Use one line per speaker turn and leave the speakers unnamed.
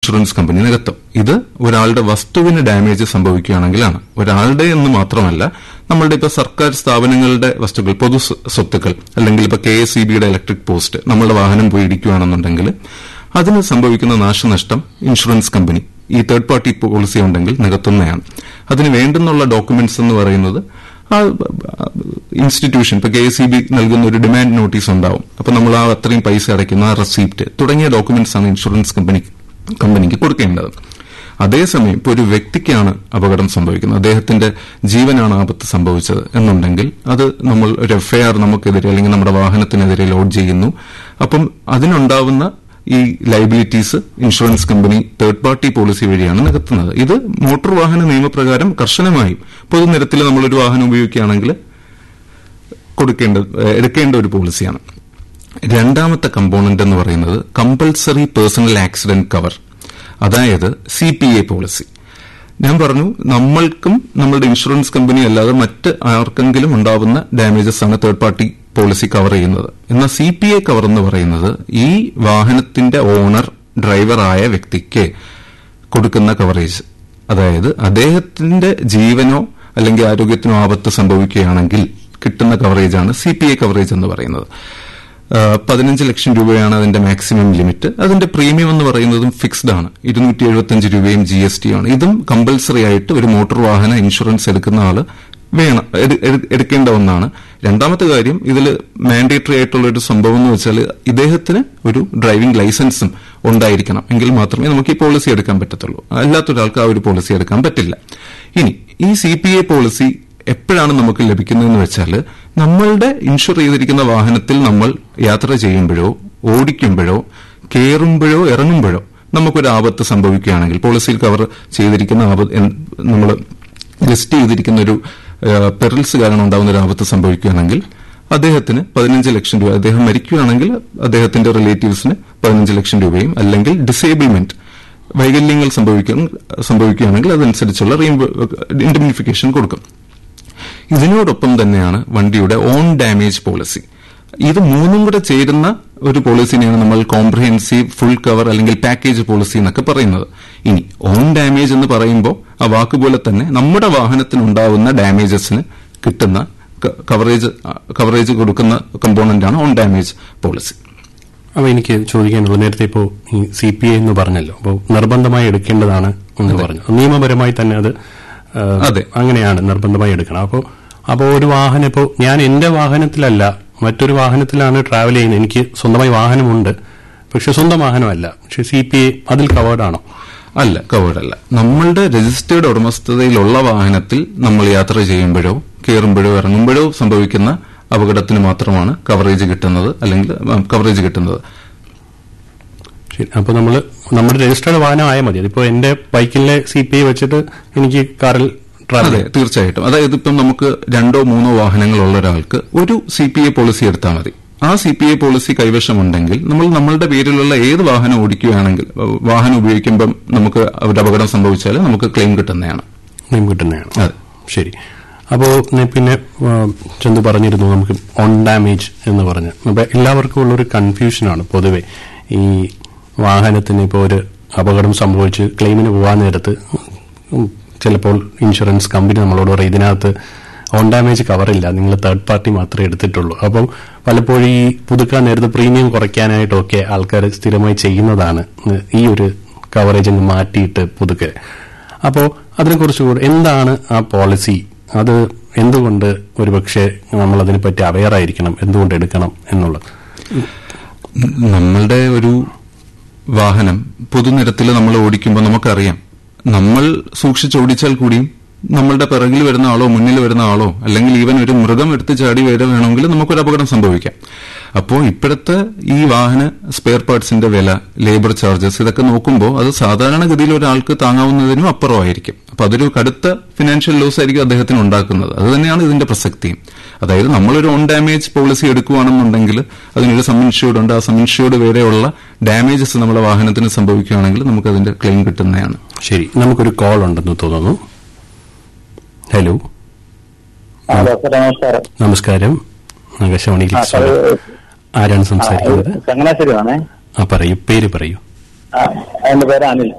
Insurance company നികത്തും ഇത് ഒരാളുടെ വസ്തുവിന് ഡാമേജ് സംഭവിക്കുകയാണെങ്കിലാണ് ഒരാളുടെ എന്ന് മാത്രമല്ല നമ്മളുടെ ഇപ്പൊ സർക്കാർ സ്ഥാപനങ്ങളുടെ വസ്തുക്കൾ പൊതു സ്വ- സ്വത്തുക്കൾ അല്ലെങ്കിൽ ഇപ്പൊ കെ എസ് ഇ ബിയുടെ ഇലക്ട്രിക് പോസ്റ്റ് നമ്മളുടെ വാഹനം പോയി ഇടിക്കുകയാണെന്നുണ്ടെങ്കിൽ അതിന് സംഭവിക്കുന്ന നാശനഷ്ടം ഇൻഷുറൻസ് കമ്പനി ഈ തേർഡ് പാർട്ടി പോളിസി ഉണ്ടെങ്കിൽ നികത്തുന്നതാണ് അതിന് വേണ്ടുന്നുള്ള ഡോക്യുമെന്റ്സ് എന്ന് പറയുന്നത് ആ ഇൻസ്റ്റിറ്റ്യൂഷൻ ഇപ്പൊ കെ എസ് ഇ ബി നൽകുന്ന ഒരു ഡിമാൻഡ് നോട്ടീസ് ഉണ്ടാവും അപ്പൊ നമ്മൾ ആ അത്രയും പൈസ അടയ്ക്കുന്ന ആ റെസീപ്റ്റ് തുടങ്ങിയ ഡോക്യുമെന്റ്സ് ആണ് ഇൻഷുറൻസ് കമ്പനി കമ്പനിക്ക് കൊടുക്കേണ്ടത് അതേസമയം ഇപ്പോൾ ഒരു വ്യക്തിക്കാണ് അപകടം സംഭവിക്കുന്നത് അദ്ദേഹത്തിന്റെ ജീവനാണ് ആപത്ത് സംഭവിച്ചത് എന്നുണ്ടെങ്കിൽ അത് നമ്മൾ ഒരു എഫ്ഐആർ നമുക്കെതിരെ അല്ലെങ്കിൽ നമ്മുടെ വാഹനത്തിനെതിരെ ലോഡ് ചെയ്യുന്നു അപ്പം അതിനുണ്ടാവുന്ന ഈ liabilities insurance company third party policy വഴിയാണ് നികത്തുന്നത് ഇത് മോട്ടോർ വാഹന നിയമപ്രകാരം കർശനമായും പൊതുനിരത്തിൽ നമ്മളൊരു വാഹനം ഉപയോഗിക്കുകയാണെങ്കിൽ കൊടുക്കേണ്ട ഏഹ് എടുക്കേണ്ട ഒരു പോളിസിയാണ് രണ്ടാമത്തെ കമ്പോണന്റ് എന്ന് പറയുന്നത് കമ്പൽസറി പേഴ്സണൽ ആക്സിഡന്റ് കവർ അതായത് സി പി എ പോളിസി ഞാൻ പറഞ്ഞു നമ്മൾക്കും നമ്മളുടെ ഇൻഷുറൻസ് കമ്പനി അല്ലാതെ മറ്റ് ആർക്കെങ്കിലും ഉണ്ടാവുന്ന ഡാമേജസ് ആണ് തേർഡ് പാർട്ടി പോളിസി കവർ ചെയ്യുന്നത് എന്നാൽ സി പി എ കവർ എന്ന് പറയുന്നത് ഈ വാഹനത്തിന്റെ ഓണർ ഡ്രൈവറായ വ്യക്തിക്ക് കൊടുക്കുന്ന കവറേജ് അതായത് അദ്ദേഹത്തിന്റെ ജീവനോ അല്ലെങ്കിൽ ആരോഗ്യത്തിനോ ആപത്ത് സംഭവിക്കുകയാണെങ്കിൽ കിട്ടുന്ന കവറേജാണ് സി പി എ കവറേജ് എന്ന് പറയുന്നത് ആ, പതിനഞ്ച് ലക്ഷം രൂപയാണ് അതിന്റെ മാക്സിമം ലിമിറ്റ് അതിന്റെ പ്രീമിയം എന്ന് പറയുന്നതും ഫിക്സ്ഡ് ആണ് ഇരുന്നൂറ്റി എഴുപത്തിയഞ്ച് രൂപയും ജി എസ് ടി ആണ് ഇതും കമ്പൽസറി ആയിട്ട് ഒരു മോട്ടോർ വാഹന ഇൻഷുറൻസ് എടുക്കുന്ന ആള് വേണം എട്- എട്- എടുക്കേണ്ട ഒന്നാണ് രണ്ടാമത്തെ കാര്യം ഇതിൽ മാൻഡേറ്ററി ആയിട്ടുള്ള ഒരു സംഭവം എന്ന് വെച്ചാൽ ഇദ്ദേഹത്തിന് ഒരു ഡ്രൈവിംഗ് ലൈസൻസും ഉണ്ടായിരിക്കണം എങ്കിൽ മാത്രമേ നമുക്ക് ഈ പോളിസി എടുക്കാൻ പറ്റത്തുള്ളൂ അല്ലാത്തൊരാൾക്ക് ആ ഒരു പോളിസി എടുക്കാൻ പറ്റില്ല ഇനി ഈ സി പി എ പോളിസി എപ്പോഴാണ് നമുക്ക് ലഭിക്കുന്നതെന്ന് വെച്ചാൽ നമ്മളുടെ ഇൻഷുർ ചെയ്തിരിക്കുന്ന വാഹനത്തിൽ നമ്മൾ യാത്ര ചെയ്യുമ്പോഴോ ഓടിക്കുമ്പോഴോ കയറുമ്പോഴോ ഇറങ്ങുമ്പോഴോ നമുക്കൊരു ആപത്ത് സംഭവിക്കുകയാണെങ്കിൽ പോളിസിയിൽ കവർ ചെയ്തിരിക്കുന്ന ആപത്ത് നമ്മൾ ലിസ്റ്റ് ചെയ്തിരിക്കുന്ന ഒരു പെറിൽസ് കാരണം ഉണ്ടാകുന്ന ഒരു ആപത്ത് സംഭവിക്കുകയാണെങ്കിൽ അദ്ദേഹത്തിന് പതിനഞ്ച് ലക്ഷം രൂപ അദ്ദേഹം മരിക്കുകയാണെങ്കിൽ അദ്ദേഹത്തിന്റെ റിലേറ്റീവ്സിന് പതിനഞ്ച് ലക്ഷം രൂപയും അല്ലെങ്കിൽ ഡിസേബിൾമെന്റ് വൈകല്യങ്ങൾ സംഭവിക്കാൻ സംഭവിക്കുകയാണെങ്കിൽ അതനുസരിച്ചുള്ള ഇൻഡമിനിഫിക്കേഷൻ കൊടുക്കും ഇതിനോടൊപ്പം തന്നെയാണ് വണ്ടിയുടെ ഓൺ ഡാമേജ് പോളിസി ഇത് മൂന്നും കൂടെ ചേരുന്ന ഒരു പോളിസിനെയാണ് നമ്മൾ കോംപ്രഹെൻസീവ് ഫുൾ കവർ അല്ലെങ്കിൽ പാക്കേജ് പോളിസി എന്നൊക്കെ പറയുന്നത് ഇനി ഓൺ ഡാമേജ് എന്ന് പറയുമ്പോൾ ആ വാക്കുപോലെ തന്നെ നമ്മുടെ വാഹനത്തിനുണ്ടാവുന്ന ഡാമേജസിന് കിട്ടുന്ന കവറേജ് കവറേജ് കൊടുക്കുന്ന കമ്പോണന്റ് ആണ് ഓൺ ഡാമേജ് പോളിസി
അപ്പൊ എനിക്ക് ചോദിക്കാനുള്ളത് നേരത്തെ ഇപ്പോൾ ഈ സി പി ഐ എന്ന് പറഞ്ഞല്ലോ അപ്പോൾ നിർബന്ധമായി എടുക്കേണ്ടതാണ് എന്ന് പറഞ്ഞു നിയമപരമായി തന്നെ അത് ആ,
അതെ.
അങ്ങനെയാണ് നിർബന്ധമായി എടുക്കണം അപ്പോൾ അപ്പോൾ ഒരു വാഹനം ഇപ്പോൾ ഞാൻ എന്റെ വാഹനത്തിലല്ല മറ്റൊരു വാഹനത്തിലാണ് ട്രാവൽ ചെയ്യുന്നത് എനിക്ക് സ്വന്തമായി വാഹനമുണ്ട് പക്ഷെ സ്വന്തം വാഹനമല്ല പക്ഷെ സി പി ഐ അതിൽ കവേർഡ് ആണോ
അല്ല കവേർഡ് അല്ല നമ്മളുടെ രജിസ്റ്റേർഡ് ഉടമസ്ഥതയിലുള്ള വാഹനത്തിൽ നമ്മൾ യാത്ര ചെയ്യുമ്പോഴോ കയറുമ്പോഴോ ഇറങ്ങുമ്പോഴോ സംഭവിക്കുന്ന അപകടത്തിന് മാത്രമാണ് കവറേജ് കിട്ടുന്നത് അല്ലെങ്കിൽ കവറേജ് കിട്ടുന്നത്
ശരി അപ്പോൾ നമ്മൾ നമ്മുടെ രജിസ്റ്റേർഡ് വാഹനം ആയാൽ മതി അതിപ്പോൾ എന്റെ ബൈക്കിലെ സി പി ഐ വെച്ചിട്ട് എനിക്ക് കാറിൽ ട്രാവൽ
അതെ തീർച്ചയായിട്ടും അതായത് ഇപ്പം നമുക്ക് രണ്ടോ മൂന്നോ വാഹനങ്ങളുള്ള ഒരാൾക്ക് ഒരു സി പി എ പോളിസി എടുത്താൽ മതി ആ സി പി എ പോളിസി കൈവശമുണ്ടെങ്കിൽ നമ്മൾ നമ്മളുടെ പേരിലുള്ള ഏത് വാഹനം ഓടിക്കുകയാണെങ്കിൽ ഏഹ്, വാഹനം ഉപയോഗിക്കുമ്പം നമുക്ക് ഒരു അപകടം സംഭവിച്ചാൽ നമുക്ക് ക്ലെയിം കിട്ടുന്നതാണ്
നെയിം കിട്ടുന്നതാണ്
അതെ.
ശരി അപ്പോൾ പിന്നെ ആ, ചന്തു പറഞ്ഞിരുന്നു നമുക്ക് ഓൺ ഡാമേജ് എന്ന് പറഞ്ഞ് അപ്പൊ എല്ലാവർക്കും ഉള്ളൊരു കൺഫ്യൂഷനാണ് പൊതുവെ ഈ വാഹനത്തിന് ഇപ്പോൾ ഒരു അപകടം സംഭവിച്ച് ക്ലെയിമിന് പോകാൻ നേരത്ത് ഉം, ചിലപ്പോൾ ഇൻഷുറൻസ് കമ്പനി നമ്മളോട് പറയും ഇതിനകത്ത് ഓൺ ഡാമേജ് കവറില്ല നിങ്ങൾ തേർഡ് പാർട്ടി മാത്രമേ എടുത്തിട്ടുള്ളൂ അപ്പം പലപ്പോഴും ഈ പുതുക്കാൻ നേരത്ത് പ്രീമിയം കുറയ്ക്കാനായിട്ടൊക്കെ ആൾക്കാർ സ്ഥിരമായി ചെയ്യുന്നതാണ് ഈ ഒരു കവറേജ് അങ്ങ് മാറ്റിയിട്ട് പുതുക്കെ അപ്പോൾ അതിനെക്കുറിച്ച് കൂടെ എന്താണ് ആ പോളിസി അത് എന്തുകൊണ്ട് ഒരുപക്ഷെ നമ്മൾ അതിനെപ്പറ്റി അവെയർ ആയിരിക്കണം എന്തുകൊണ്ട് എടുക്കണം എന്നുള്ളത്
നമ്മളുടെ ഒരു വാഹനം പൊതുനിരത്തിൽ നമ്മൾ ഓടിക്കുമ്പോൾ നമുക്കറിയാം നമ്മൾ സൂക്ഷിച്ചോടിച്ചാൽ കൂടിയും നമ്മളുടെ പിറകിൽ വരുന്ന ആളോ മുന്നിൽ വരുന്ന ആളോ അല്ലെങ്കിൽ ഈവൻ ഒരു മൃഗം എടുത്ത് ചാടി വരെ വേണമെങ്കിൽ നമുക്കൊരു അപകടം സംഭവിക്കാം അപ്പോൾ ഇപ്പോഴത്തെ ഈ വാഹന സ്പെയർ പാർട്സിന്റെ വില ലേബർ ചാർജസ് ഇതൊക്കെ നോക്കുമ്പോൾ അത് സാധാരണഗതിയിൽ ഒരാൾക്ക് താങ്ങാവുന്നതിനും അപ്പുറമായിരിക്കും അപ്പൊ അതൊരു കടുത്ത ഫിനാൻഷ്യൽ ലോസ് ആയിരിക്കും അദ്ദേഹത്തിന് ഉണ്ടാക്കുന്നത് അത് തന്നെയാണ് ഇതിന്റെ പ്രസക്തിയും അതായത് നമ്മളൊരു ഓൺ ഡാമേജ് പോളിസി എടുക്കുകയാണെന്നുണ്ടെങ്കിൽ അതിനൊരു സമ്മിൻഷ്യൂർഡ് ഉണ്ട് ആ സമ്മിൻഷ്യൂർഡ് വരെയുള്ള ഡാമേജസ് നമ്മുടെ വാഹനത്തിന് സംഭവിക്കുകയാണെങ്കിൽ നമുക്ക് അതിന്റെ ക്ലെയിം കിട്ടുന്നതാണ്
ശരി നമുക്കൊരു കോൾ ഉണ്ടെന്ന് തോന്നുന്നു ഹലോ
ഹലോ സാർ നമസ്കാരം
നമസ്കാരം ആകാശവാണിയിൽ
ആ സാർ
ആരാണ് സംസാരിക്കുന്നത്
ചങ്ങനാശ്ശേരിയാണേ
ആ പറയൂ പേര് പറയൂ
ആ, എന്റെ പേര് അനിൽ